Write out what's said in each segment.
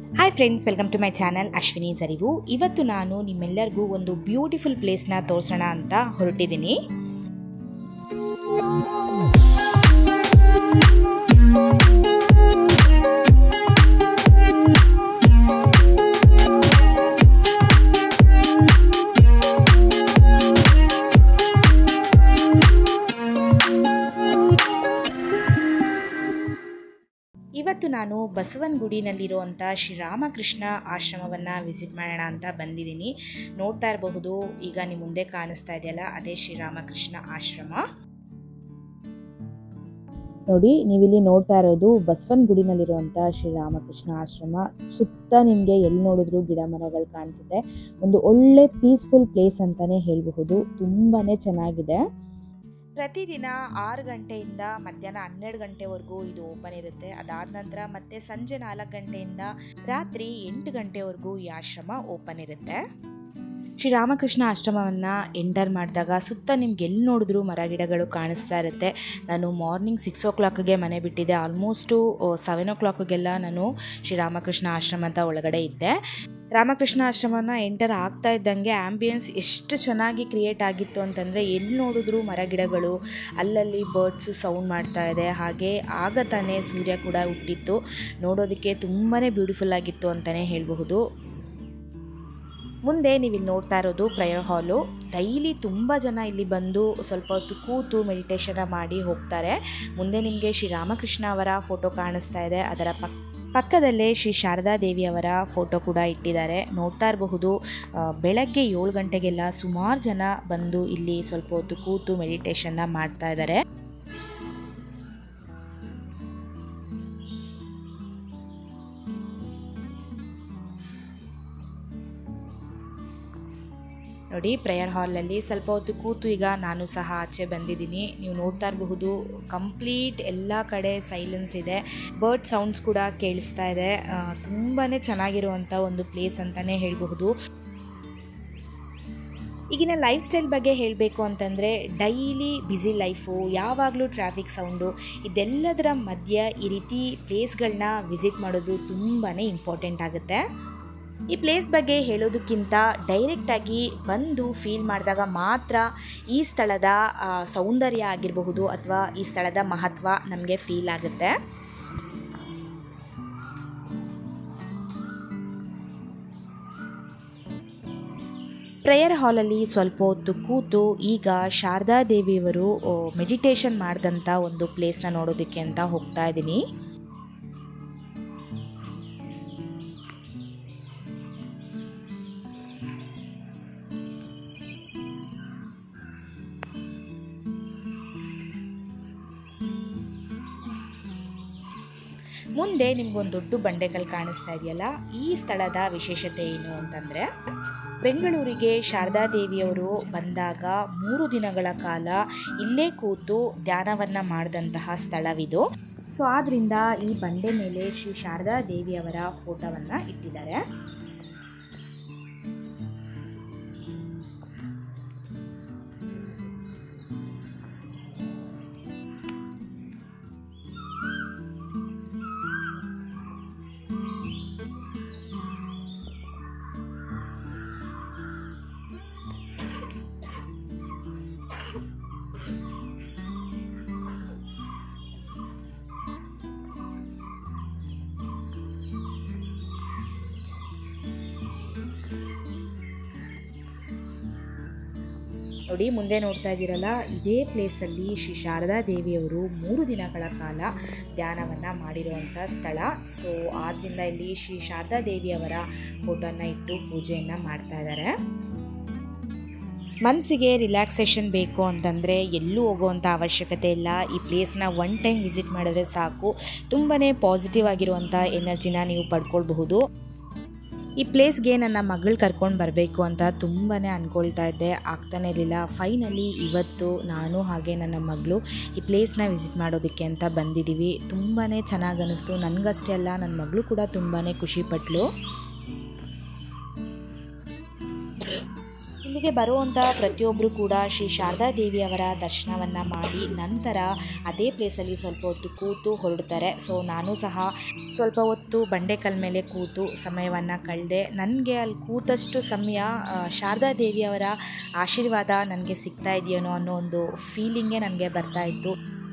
hi friends welcome to my channel Ashwini ಸರಿವು ಇವತ್ತು ನಾನು ನಿಮ್ಮೆಲ್ಲರಿಗೂ ಒಂದು ಬ್ಯೂಟಿಫುಲ್ ಪ್ಲೇಸ್ನ ತೋರಿಸೋಣ ಅಂತ ಹೊರಟಿದ್ದೀನಿ ಇವತ್ತು ನಾನು ಬಸವನಗುಡಿನಲ್ಲಿರುವಂಥ ಶ್ರೀರಾಮಕೃಷ್ಣ ಆಶ್ರಮವನ್ನು ವಿಸಿಟ್ ಮಾಡೋಣ ಅಂತ ಬಂದಿದ್ದೀನಿ ನೋಡ್ತಾ ಇರಬಹುದು ಈಗ ನಿಮ್ಮ ಮುಂದೆ ಕಾಣಿಸ್ತಾ ಇದೆಯಲ್ಲ ಅದೇ ಶ್ರೀರಾಮಕೃಷ್ಣ ಆಶ್ರಮ ನೋಡಿ ನೀವಿಲ್ಲಿ ನೋಡ್ತಾ ಇರೋದು ಬಸವನಗುಡಿನಲ್ಲಿರುವಂಥ ಶ್ರೀರಾಮಕೃಷ್ಣ ಆಶ್ರಮ ಸುತ್ತ ನಿಮಗೆ ಎಲ್ಲಿ ನೋಡಿದ್ರು ಗಿಡ ಮರಗಳು ಕಾಣಿಸುತ್ತೆ ಒಂದು ಒಳ್ಳೆ ಪೀಸ್ಫುಲ್ ಪ್ಲೇಸ್ ಅಂತಾನೆ ಹೇಳಬಹುದು ತುಂಬಾನೇ ಚೆನ್ನಾಗಿದೆ ಪ್ರತಿದಿನ ಆರು ಗಂಟೆಯಿಂದ ಮಧ್ಯಾಹ್ನ ಹನ್ನೆರಡು ಗಂಟೆವರೆಗೂ ಇದು ಓಪನ್ ಇರುತ್ತೆ ಅದಾದ ನಂತರ ಮತ್ತೆ ಸಂಜೆ ನಾಲ್ಕು ಗಂಟೆಯಿಂದ ರಾತ್ರಿ ಎಂಟು ಗಂಟೆವರೆಗೂ ಈ ಆಶ್ರಮ ಓಪನ್ ಇರುತ್ತೆ ಶ್ರೀರಾಮಕೃಷ್ಣ ಆಶ್ರಮವನ್ನು ಎಂಟರ್ ಮಾಡಿದಾಗ ಸುತ್ತ ನಿಮ್ಗೆ ಎಲ್ಲಿ ನೋಡಿದ್ರು ಮರ ಗಿಡಗಳು ಕಾಣಿಸ್ತಾ ಇರುತ್ತೆ ನಾನು ಮಾರ್ನಿಂಗ್ ಸಿಕ್ಸ್ ಓ ಕ್ಲಾಕ್ಗೆ ಮನೆ ಬಿಟ್ಟಿದ್ದೆ ಆಲ್ಮೋಸ್ಟು ಸೆವೆನ್ ಓ ಕ್ಲಾಕ್ಗೆಲ್ಲ ನಾನು ಶ್ರೀರಾಮಕೃಷ್ಣ ಆಶ್ರಮದ ಒಳಗಡೆ ಇದ್ದೆ ರಾಮಕೃಷ್ಣ ಆಶ್ರಮನ ಎಂಟರ್ ಆಗ್ತಾ ಇದ್ದಂಗೆ ಆ್ಯಂಬಿಯನ್ಸ್ ಎಷ್ಟು ಚೆನ್ನಾಗಿ ಕ್ರಿಯೇಟ್ ಆಗಿತ್ತು ಅಂತಂದರೆ ಎಲ್ಲಿ ನೋಡಿದ್ರು ಮರ ಗಿಡಗಳು ಅಲ್ಲಲ್ಲಿ ಬರ್ಡ್ಸು ಸೌಂಡ್ ಮಾಡ್ತಾ ಇದೆ ಹಾಗೆ ಆಗ ತಾನೇ ಸೂರ್ಯ ಕೂಡ ಹುಟ್ಟಿತ್ತು ನೋಡೋದಕ್ಕೆ ತುಂಬಾ ಬ್ಯೂಟಿಫುಲ್ ಆಗಿತ್ತು ಅಂತಲೇ ಹೇಳಬಹುದು ಮುಂದೆ ನೀವು ಇಲ್ಲಿ ನೋಡ್ತಾ ಇರೋದು ಪ್ರೇಯರ್ ಹಾಲು ಡೈಲಿ ತುಂಬ ಜನ ಇಲ್ಲಿ ಬಂದು ಸ್ವಲ್ಪ ಹೊತ್ತು ಕೂತು ಮೆಡಿಟೇಷನ್ ಮಾಡಿ ಹೋಗ್ತಾರೆ ಮುಂದೆ ನಿಮಗೆ ಶ್ರೀರಾಮಕೃಷ್ಣ ಅವರ ಫೋಟೋ ಕಾಣಿಸ್ತಾ ಇದೆ ಅದರ ಪಕ್ಕ ಪಕ್ಕದಲ್ಲೇ ಶ್ರೀ ಶಾರದಾ ದೇವಿಯವರ ಫೋಟೋ ಕೂಡ ಇಟ್ಟಿದ್ದಾರೆ ನೋಡ್ತಾ ಇರಬಹುದು ಆ, ಬೆಳಗ್ಗೆ ಏಳು ಗಂಟೆಗೆಲ್ಲ ಸುಮಾರು ಜನ ಬಂದು ಇಲ್ಲಿ ಸ್ವಲ್ಪ ಹೊತ್ತು ಕೂತು ಮೆಡಿಟೇಷನ್ನ ಮಾಡ್ತಾ ಇದ್ದಾರೆ ನೋಡಿ ಪ್ರೇಯರ್ ಹಾಲಲ್ಲಿ ಸ್ವಲ್ಪ ಹೊತ್ತು ಕೂತು ಈಗ ನಾನು ಸಹ ಆಚೆ ಬಂದಿದ್ದೀನಿ ನೀವು ನೋಡ್ತಾ ಇರಬಹುದು ಕಂಪ್ಲೀಟ್ ಎಲ್ಲ ಕಡೆ ಸೈಲೆನ್ಸ್ ಇದೆ ಬರ್ಡ್ ಸೌಂಡ್ಸ್ ಕೂಡ ಕೇಳಿಸ್ತಾ ಇದೆ ತುಂಬಾ ಚೆನ್ನಾಗಿರುವಂಥ ಒಂದು ಪ್ಲೇಸ್ ಅಂತಲೇ ಹೇಳಬಹುದು ಈಗಿನ ಲೈಫ್ ಸ್ಟೈಲ್ ಬಗ್ಗೆ ಹೇಳಬೇಕು ಅಂತಂದರೆ ಡೈಲಿ ಬ್ಯುಸಿ ಲೈಫು ಯಾವಾಗಲೂ ಟ್ರಾಫಿಕ್ ಸೌಂಡು ಇದೆಲ್ಲದರ ಮಧ್ಯೆ ಈ ರೀತಿ ಪ್ಲೇಸ್ಗಳನ್ನ ವಿಸಿಟ್ ಮಾಡೋದು ತುಂಬಾ ಇಂಪಾರ್ಟೆಂಟ್ ಆಗುತ್ತೆ ಈ ಪ್ಲೇಸ್ ಬಗ್ಗೆ ಹೇಳೋದಕ್ಕಿಂತ ಡೈರೆಕ್ಟಾಗಿ ಬಂದು ಫೀಲ್ ಮಾಡಿದಾಗ ಮಾತ್ರ ಈ ಸ್ಥಳದ ಆ, ಸೌಂದರ್ಯ ಆಗಿರಬಹುದು ಅಥವಾ ಈ ಸ್ಥಳದ ಮಹತ್ವ ನಮಗೆ ಫೀಲ್ ಆಗುತ್ತೆ ಪ್ರೇಯರ್ ಹಾಲಲ್ಲಿ ಸ್ವಲ್ಪ ಹೊತ್ತು ಕೂತು ಈಗ ಶಾರದಾ ದೇವಿಯವರು ಮೆಡಿಟೇಷನ್ ಮಾಡಿದಂಥ ಒಂದು ಪ್ಲೇಸ್ನ ನೋಡೋದಕ್ಕೆ ಅಂತ ಹೋಗ್ತಾ ಇದ್ದೀನಿ ಮುಂದೆ ನಿಮ್ಗೊಂದು ದೊಡ್ಡ ಬಂಡೆಕಲ್ ಕಾಣಿಸ್ತಾ ಇದೆಯಲ್ಲ ಈ ಸ್ಥಳದ ವಿಶೇಷತೆ ಏನು ಅಂತಂದರೆ ಬೆಂಗಳೂರಿಗೆ ಶಾರದಾ ದೇವಿಯವರು ಬಂದಾಗ ಮೂರು ದಿನಗಳ ಕಾಲ ಇಲ್ಲೇ ಕೂತು ಧ್ಯಾನವನ್ನು ಮಾಡಿದಂತಹ ಸ್ಥಳವಿದು ಸೊ ಆದ್ದರಿಂದ ಈ ಬಂಡೆ ಮೇಲೆ ಶ್ರೀ ಶಾರದಾ ದೇವಿಯವರ ಫೋಟೋವನ್ನು ಇಟ್ಟಿದ್ದಾರೆ ನೋಡಿ ಮುಂದೆ ನೋಡ್ತಾ ಇದ್ದೀರಲ್ಲ ಇದೇ ಪ್ಲೇಸಲ್ಲಿ ಶ್ರೀ ಶಾರದಾ ದೇವಿಯವರು ಮೂರು ದಿನಗಳ ಕಾಲ ಧ್ಯಾನವನ್ನು ಮಾಡಿರುವಂಥ ಸ್ಥಳ ಸೊ ಆದ್ದರಿಂದ ಇಲ್ಲಿ ಶ್ರೀ ಶಾರದಾ ದೇವಿಯವರ ಫೋಟೋನ ಇಟ್ಟು ಪೂಜೆಯನ್ನು ಮಾಡ್ತಾ ಇದ್ದಾರೆ ಮನಸ್ಸಿಗೆ ರಿಲ್ಯಾಕ್ಸೇಷನ್ ಬೇಕು ಅಂತಂದರೆ ಎಲ್ಲೂ ಹೋಗುವಂಥ ಅವಶ್ಯಕತೆ ಇಲ್ಲ ಈ ಪ್ಲೇಸ್ನ ಒನ್ ಟೈಮ್ ವಿಸಿಟ್ ಮಾಡಿದ್ರೆ ಸಾಕು ತುಂಬಾ ಪಾಸಿಟಿವ್ ಆಗಿರುವಂಥ ಎನರ್ಜಿನ ನೀವು ಪಡ್ಕೊಳ್ಬಹುದು ಈ ಪ್ಲೇಸ್ಗೆ ನನ್ನ ಮಗಳು ಕರ್ಕೊಂಡು ಬರಬೇಕು ಅಂತ ತುಂಬಾ ಅಂದ್ಕೊಳ್ತಾ ಇದ್ದೆ ಆಗ್ತಾನೆ ಇರಲಿಲ್ಲ ಫೈನಲಿ ಇವತ್ತು ನಾನು ಹಾಗೆ ನನ್ನ ಮಗಳು ಈ ಪ್ಲೇಸ್ನ ವಿಸಿಟ್ ಮಾಡೋದಕ್ಕೆ ಅಂತ ಬಂದಿದ್ದೀವಿ ತುಂಬಾ ಚೆನ್ನಾಗಿ ಅನ್ನಿಸ್ತು ನನಗಷ್ಟೇ ಅಲ್ಲ ನನ್ನ ಮಗಳು ಕೂಡ ತುಂಬಾ ಖುಷಿಪಟ್ಲು ಇಲ್ಲಿ ಇಲ್ಲಿಗೆ ಬರುವಂಥ ಪ್ರತಿಯೊಬ್ಬರು ಕೂಡ ಶ್ರೀ ಶಾರದಾ ದೇವಿಯವರ ದರ್ಶನವನ್ನು ಮಾಡಿ ನಂತರ ಅದೇ ಪ್ಲೇಸಲ್ಲಿ ಸ್ವಲ್ಪ ಹೊತ್ತು ಕೂತು ಹೊರಡ್ತಾರೆ ಸೊ ನಾನು ಸಹ ಸ್ವಲ್ಪ ಹೊತ್ತು ಬಂಡೆಕಲ್ ಮೇಲೆ ಕೂತು ಸಮಯವನ್ನು ಕಳೆದೆ ನನಗೆ ಅಲ್ಲಿ ಕೂತಷ್ಟು ಸಮಯ ಆ, ಶಾರದಾ ದೇವಿಯವರ ಆಶೀರ್ವಾದ ನನಗೆ ಸಿಗ್ತಾ ಇದೆಯೇನೋ ಅನ್ನೋ ಒಂದು ಫೀಲಿಂಗೇ ನನಗೆ ಬರ್ತಾ ಇತ್ತು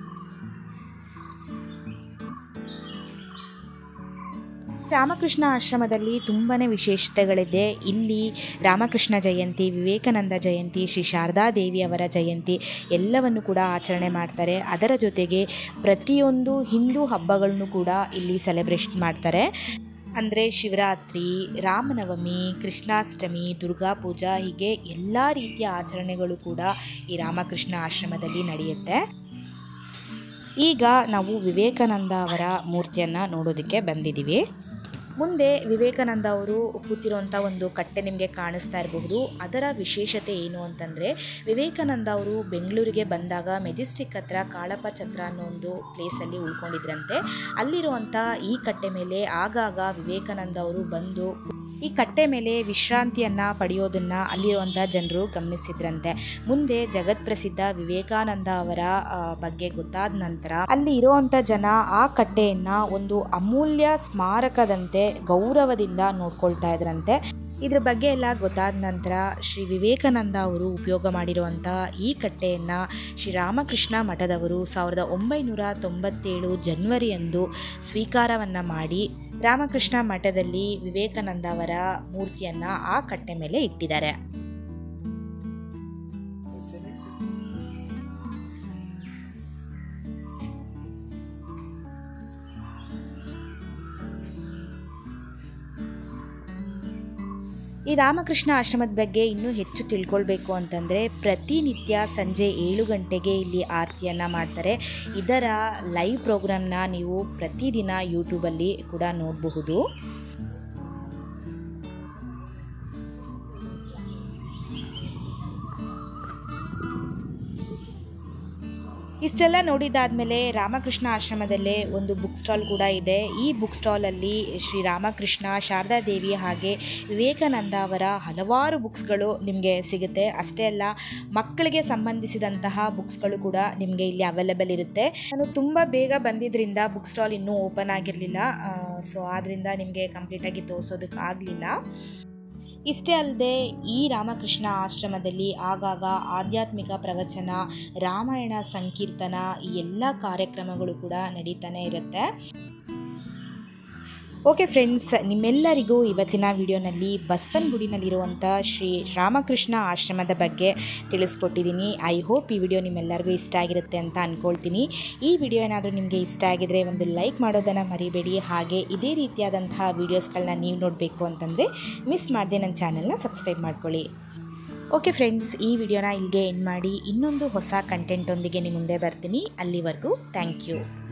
ರಾಮಕೃಷ್ಣ ಆಶ್ರಮದಲ್ಲಿ ತುಂಬಾ ವಿಶೇಷತೆಗಳಿದೆ ಇಲ್ಲಿ ರಾಮಕೃಷ್ಣ ಜಯಂತಿ ವಿವೇಕಾನಂದ ಜಯಂತಿ ಶ್ರೀ ಶಾರದಾ ದೇವಿಯವರ ಜಯಂತಿ ಎಲ್ಲವನ್ನು ಕೂಡ ಆಚರಣೆ ಮಾಡ್ತಾರೆ ಅದರ ಜೊತೆಗೆ ಪ್ರತಿಯೊಂದು ಹಿಂದೂ ಹಬ್ಬಗಳನ್ನು ಕೂಡ ಇಲ್ಲಿ ಸೆಲೆಬ್ರೇಟ್ ಮಾಡ್ತಾರೆ ಅಂದರೆ ಶಿವರಾತ್ರಿ ರಾಮನವಮಿ ಕೃಷ್ಣಾಷ್ಟಮಿ ದುರ್ಗಾ ಪೂಜಾ ಹೀಗೆ ಎಲ್ಲ ರೀತಿಯ ಆಚರಣೆಗಳು ಕೂಡ ಈ ರಾಮಕೃಷ್ಣ ಆಶ್ರಮದಲ್ಲಿ ನಡೆಯುತ್ತೆ ಈಗ ನಾವು ವಿವೇಕಾನಂದ ಅವರ ಮೂರ್ತಿಯನ್ನು ನೋಡೋದಕ್ಕೆ ಬಂದಿದ್ದೀವಿ ಮುಂದೆ ವಿವೇಕಾನಂದ ಅವರು ಕೂತಿರುವಂಥ ಒಂದು ಕಟ್ಟೆ ನಿಮಗೆ ಕಾಣಿಸ್ತಾ ಇರಬಹುದು ಅದರ ವಿಶೇಷತೆ ಏನು ಅಂತಂದರೆ ವಿವೇಕಾನಂದ ಅವರು ಬೆಂಗಳೂರಿಗೆ ಬಂದಾಗ ಮೆಜೆಸ್ಟಿಕ್ ಹತ್ರ ಕಾಳಪ್ಪ ಛತ್ರ ಅನ್ನೋ ಒಂದು ಪ್ಲೇಸಲ್ಲಿ ಉಳ್ಕೊಂಡಿದ್ರಂತೆ ಅಲ್ಲಿರುವಂಥ ಈ ಕಟ್ಟೆ ಮೇಲೆ ಆಗಾಗ ವಿವೇಕಾನಂದ ಅವರು ಬಂದು ಈ ಕಟ್ಟೆ ಮೇಲೆ ವಿಶ್ರಾಂತಿಯನ್ನು ಪಡೆಯೋದನ್ನು ಅಲ್ಲಿರುವಂಥ ಜನರು ಗಮನಿಸಿದ್ರಂತೆ ಮುಂದೆ ಜಗತ್ಪ್ರಸಿದ್ಧ ವಿವೇಕಾನಂದ ಅವರ ಆ, ಬಗ್ಗೆ ಗೊತ್ತಾದ ನಂತರ ಅಲ್ಲಿ ಇರುವಂಥ ಜನ ಆ ಕಟ್ಟೆಯನ್ನ ಒಂದು ಅಮೂಲ್ಯ ಸ್ಮಾರಕದಂತೆ ಗೌರವದಿಂದ ನೋಡ್ಕೊಳ್ತಾ ಇದ್ರಂತೆ ಇದ್ರ ಬಗ್ಗೆ ಎಲ್ಲ ಗೊತ್ತಾದ ನಂತರ ಶ್ರೀ ವಿವೇಕಾನಂದ ಅವರು ಉಪಯೋಗ ಮಾಡಿರುವಂಥ ಈ ಕಟ್ಟೆಯನ್ನು ಶ್ರೀ ರಾಮಕೃಷ್ಣ ಮಠದವರು ಸಾವಿರದ ಒಂಬೈನೂರ ತೊಂಬತ್ತೇಳು ಜನವರಿಯಂದು ಸ್ವೀಕಾರವನ್ನು ಮಾಡಿ ರಾಮಕೃಷ್ಣ ಮಠದಲ್ಲಿ ವಿವೇಕಾನಂದ ಅವರ ಮೂರ್ತಿಯನ್ನು ಆ ಕಟ್ಟೆ ಮೇಲೆ ಇಟ್ಟಿದ್ದಾರೆ ಈ ರಾಮಕೃಷ್ಣ ಆಶ್ರಮದ ಬಗ್ಗೆ ಇನ್ನೂ ಹೆಚ್ಚು ತಿಳ್ಕೊಳ್ಬೇಕು ಅಂತಂದರೆ ಪ್ರತಿನಿತ್ಯ ಸಂಜೆ ಏಳು ಗಂಟೆಗೆ ಇಲ್ಲಿ ಆರತಿಯನ್ನು ಮಾಡ್ತಾರೆ ಇದರ ಲೈವ್ ಪ್ರೋಗ್ರಾಮ್ನ ನೀವು ಪ್ರತಿದಿನ ಯೂಟ್ಯೂಬಲ್ಲಿ ಕೂಡ ನೋಡಬಹುದು ಇಷ್ಟೆಲ್ಲ ನೋಡಿದಾದ್ಮೇಲೆ ರಾಮಕೃಷ್ಣ ಆಶ್ರಮದಲ್ಲೇ ಒಂದು ಬುಕ್ ಸ್ಟಾಲ್ ಕೂಡ ಇದೆ ಈ ಬುಕ್ ಸ್ಟಾಲಲ್ಲಿ ಶ್ರೀ ರಾಮಕೃಷ್ಣ ಶಾರದಾ ದೇವಿ ಹಾಗೆ ವಿವೇಕಾನಂದ ಅವರ ಹಲವಾರು ಬುಕ್ಸ್ಗಳು ನಿಮಗೆ ಸಿಗುತ್ತೆ ಅಷ್ಟೇ ಅಲ್ಲ ಮಕ್ಕಳಿಗೆ ಸಂಬಂಧಿಸಿದಂತಹ ಬುಕ್ಸ್ಗಳು ಕೂಡ ನಿಮಗೆ ಇಲ್ಲಿ ಅವೈಲೇಬಲ್ ಇರುತ್ತೆ ನಾನು ತುಂಬ ಬೇಗ ಬಂದಿದ್ದರಿಂದ ಬುಕ್ ಸ್ಟಾಲ್ ಇನ್ನೂ ಓಪನ್ ಆಗಿರಲಿಲ್ಲ ಸೊ ಆದ್ದರಿಂದ ನಿಮಗೆ ಕಂಪ್ಲೀಟಾಗಿ ತೋರಿಸೋದಕ್ಕೆ ಆಗಲಿಲ್ಲ ಇಷ್ಟೇ ಅಲ್ಲದೆ ಈ ರಾಮಕೃಷ್ಣ ಆಶ್ರಮದಲ್ಲಿ ಆಗಾಗ ಆಧ್ಯಾತ್ಮಿಕ ಪ್ರವಚನ ರಾಮಾಯಣ ಸಂಕೀರ್ತನ ಈ ಎಲ್ಲ ಕಾರ್ಯಕ್ರಮಗಳು ಕೂಡ ನಡೀತಾನೆ ಇರುತ್ತೆ ಓಕೆ ಫ್ರೆಂಡ್ಸ್ ನಿಮ್ಮೆಲ್ಲರಿಗೂ ಇವತ್ತಿನ ವಿಡಿಯೋನಲ್ಲಿ ಬಸವನಗುಡಿನಲ್ಲಿರುವಂಥ ಶ್ರೀ ರಾಮಕೃಷ್ಣ ಆಶ್ರಮದ ಬಗ್ಗೆ ತಿಳಿಸ್ಕೊಟ್ಟಿದ್ದೀನಿ ಐ ಹೋಪ್ ಈ ವಿಡಿಯೋ ನಿಮ್ಮೆಲ್ಲರಿಗೂ ಇಷ್ಟ ಆಗಿರುತ್ತೆ ಅಂತ ಅಂದ್ಕೊಳ್ತೀನಿ ಈ ವಿಡಿಯೋ ಏನಾದರೂ ನಿಮಗೆ ಇಷ್ಟ ಆಗಿದರೆ ಒಂದು ಲೈಕ್ ಮಾಡೋದನ್ನು ಮರಿಬೇಡಿ ಹಾಗೆ ಇದೇ ರೀತಿಯಾದಂತಹ ವೀಡಿಯೋಸ್ಗಳನ್ನ ನೀವು ನೋಡಬೇಕು ಅಂತಂದರೆ ಮಿಸ್ ಮಾಡದೆ ನನ್ನ ಚಾನಲ್ನ ಸಬ್ಸ್ಕ್ರೈಬ್ ಮಾಡ್ಕೊಳ್ಳಿ ಓಕೆ ಫ್ರೆಂಡ್ಸ್ ಈ ವಿಡಿಯೋನ ಇಲ್ಲಿಗೆ ಎಂಡ್ ಮಾಡಿ ಇನ್ನೊಂದು ಹೊಸ ಕಂಟೆಂಟೊಂದಿಗೆ ನಿಮ್ಮ ಮುಂದೆ ಬರ್ತೀನಿ ಅಲ್ಲಿವರೆಗೂ ಥ್ಯಾಂಕ್ ಯು